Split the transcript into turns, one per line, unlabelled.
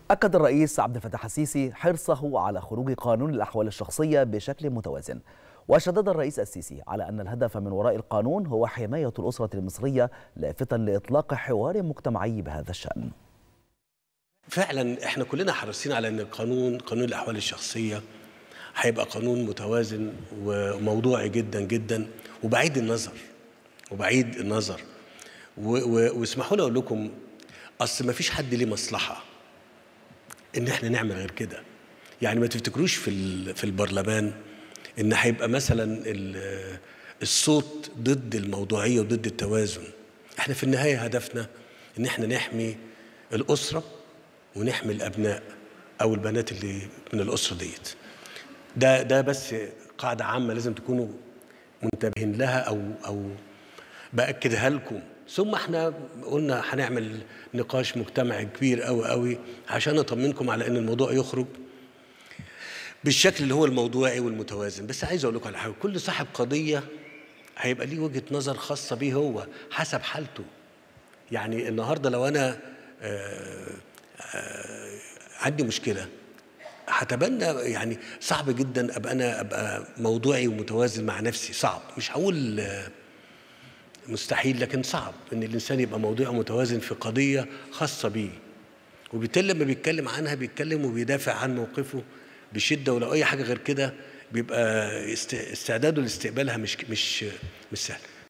أكد الرئيس عبد الفتاح السيسي حرصه على خروج قانون الأحوال الشخصية بشكل متوازن وشدد الرئيس السيسي على أن الهدف من وراء القانون هو حماية الأسرة المصرية لافتا لإطلاق حوار مجتمعي بهذا الشأن
فعلا احنا كلنا حريصين على ان القانون قانون الاحوال الشخصيه هيبقى قانون متوازن وموضوعي جدا جدا وبعيد النظر وبعيد النظر واسمحوا لي اقول لكم اصل ما فيش حد ليه مصلحه ان احنا نعمل غير كده يعني ما تفتكروش في في البرلمان ان هيبقى مثلا الصوت ضد الموضوعيه وضد التوازن احنا في النهايه هدفنا ان احنا نحمي الاسره ونحمي الابناء او البنات اللي من الاسره ديت ده ده بس قاعده عامه لازم تكونوا منتبهين لها او او باكدها لكم ثم احنا قلنا هنعمل نقاش مجتمعي كبير قوي قوي عشان نطمنكم على ان الموضوع يخرج بالشكل اللي هو الموضوعي والمتوازن بس عايز اقول لكم على حاجه كل صاحب قضيه هيبقى ليه وجهه نظر خاصه بيه هو حسب حالته يعني النهارده لو انا آآ آآ عندي مشكله هتبنى يعني صعب جدا ابقى انا ابقى موضوعي ومتوازن مع نفسي صعب مش هقول مستحيل لكن صعب ان الانسان يبقى موضوعي ومتوازن في قضيه خاصه بيه وبالتالي لما بيتكلم عنها بيتكلم وبيدافع عن موقفه بشده ولو اي حاجه غير كده بيبقى استعداده لاستقبالها مش مش مش سهل